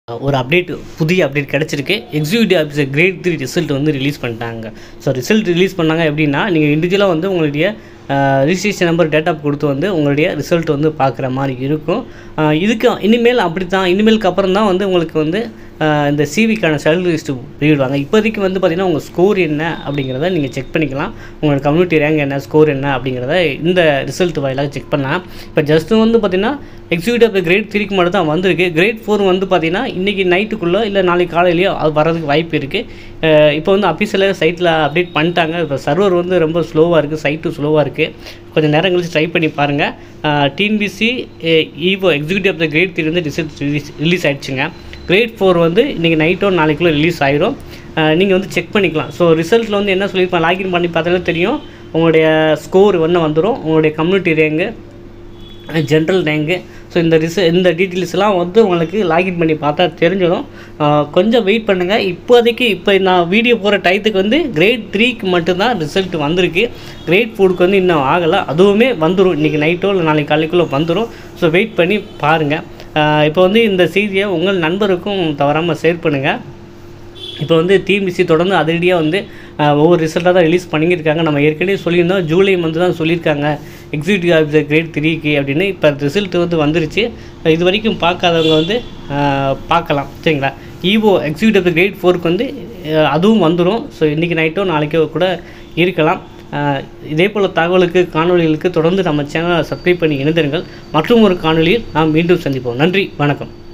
ஒரு அப்டேட் புதிய அப்டேட் கிடச்சிருக்கு executive officer grade three result வந்து ரிலீஸ் பண்ணிட்டாங்க ஸோ ரிசல்ட் ரிலீஸ் பண்ணாங்க எப்படின்னா நீங்கள் இண்டிவிஜுவலாக வந்து உங்களுடைய ரிஜிஸ்ட்ரேஷன் நம்பர் டேட்டா கொடுத்து வந்து உங்களுடைய ரிசல்ட் வந்து பார்க்குற மாதிரி இருக்கும் அஹ் இதுக்கு இனிமேல் அப்படி தான் இனிமேலுக்கு அப்புறம் தான் வந்து உங்களுக்கு வந்து அஹ் இந்த சிவிக்கான சேலரி லிஸ்ட்டு வெளியிடுவாங்க இப்போதைக்கு வந்து பார்த்திங்கன்னா உங்கள் ஸ்கோர் என்ன அப்படிங்கிறத நீங்கள் செக் பண்ணிக்கலாம் உங்களோட கம்யூனிட்டி ரேங்க் என்ன ஸ்கோர் என்ன அப்படிங்கிறத இந்த ரிசல்ட் வாயிலாக செக் பண்ணலாம் இப்போ ஜஸ்ட் வந்து பார்த்திங்கன்னா எக்ஸிக்யூட்டிவ் கிரேட் த்ரீக்கு மட்டும் தான் வந்திருக்கு கிரேட் ஃபோர் வந்து பார்த்திங்கன்னா இன்றைக்கி நைட்டுக்குள்ளே இல்லை நாளைக்கு காலையிலையோ அது வரதுக்கு வாய்ப்பு இருக்குது இப்போ வந்து அஃபீஷியலாக சைட்டில் அப்டேட் பண்ணிட்டாங்க இப்போ சர்வர் வந்து ரொம்ப ஸ்லோவாக இருக்குது சைட்டும் ஸ்லோவாக இருக்குது கொஞ்சம் நேரம் கழிச்சு ட்ரை பண்ணி பாருங்கள் TNPC EO executive of the grade three வந்து ரிசல்ட் ரிலீஸ் ரிலீஸ் ஆயிடுச்சுங்க கிரேட் ஃபோர் வந்து இன்றைக்கி நைட்டோ நாளைக்குள்ளே ரிலீஸ் ஆயிரும் நீங்கள் வந்து செக் பண்ணிக்கலாம் ஸோ ரிசல்ட்டில் வந்து என்ன சொல்லியிருப்பாங்க லாகின் பண்ணி பார்த்தாலே தெரியும் உங்களுடைய ஸ்கோர் வந்து வந்துடும் உங்களுடைய community rank general rank so இந்த ரிச இந்த டீட்டெயில்ஸ்லாம் வந்து உங்களுக்கு லாகின் பண்ணி பார்த்தா தெரிஞ்சிடும் ஆஹ் கொஞ்சம் வெயிட் பண்ணுங்கள் இப்போதைக்கு இப்போ நான் வீடியோ போகிற டயத்துக்கு வந்து கிரேட் த்ரீக்கு மட்டும்தான் ரிசல்ட் வந்திருக்கு கிரேட் ஃபோருக்கு வந்து இன்னும் ஆகலை அதுவுமே வந்துடும் இன்றைக்கி நைட்டோ இல்லை நாளைக்கு காலைக்குள்ளே வந்துடும் ஸோ வெயிட் பண்ணி பாருங்கள் இப்போ வந்து இந்த செய்தியை உங்கள் நண்பருக்கும் தவறாமல் ஷேர் பண்ணுங்கள் இப்போ வந்து டிஎம்பிசி தொடர்ந்து அதிரடியாக வந்து அஹ், ஒவ்வொரு ரிசல்ட்டாக தான் ரிலீஸ் பண்ணியிருக்காங்க நம்ம ஏற்கனவே சொல்லியிருந்தோம் ஜூலை மந்த் தான் சொல்லியிருக்காங்க எக்ஸிக்யூட்டிவ் ஆஃபீஸர் கிரேட் த்ரீக்கு அப்படின்னு இப்போ ரிசல்ட் வந்து வந்துருச்சு இது வரைக்கும் பார்க்காதவங்க வந்து அஹ், பார்க்கலாம் சரிங்களா ஈவோ எக்ஸிக்யூட்டிவ் கிரேட் ஃபோருக்கு வந்து அஹ், அதுவும் வந்துடும் ஸோ இன்றைக்கி நைட்டோ நாளைக்கோ கூட இருக்கலாம் அஹ், இதே போல் தகவலுக்கு காணொளிகளுக்கு தொடர்ந்து நம்ம சேனலை சப்ஸ்கிரைப் பண்ணி இணைந்திருங்கள் மற்றும் ஒரு காணொளியில் நாம் மீண்டும் சந்திப்போம் நன்றி வணக்கம்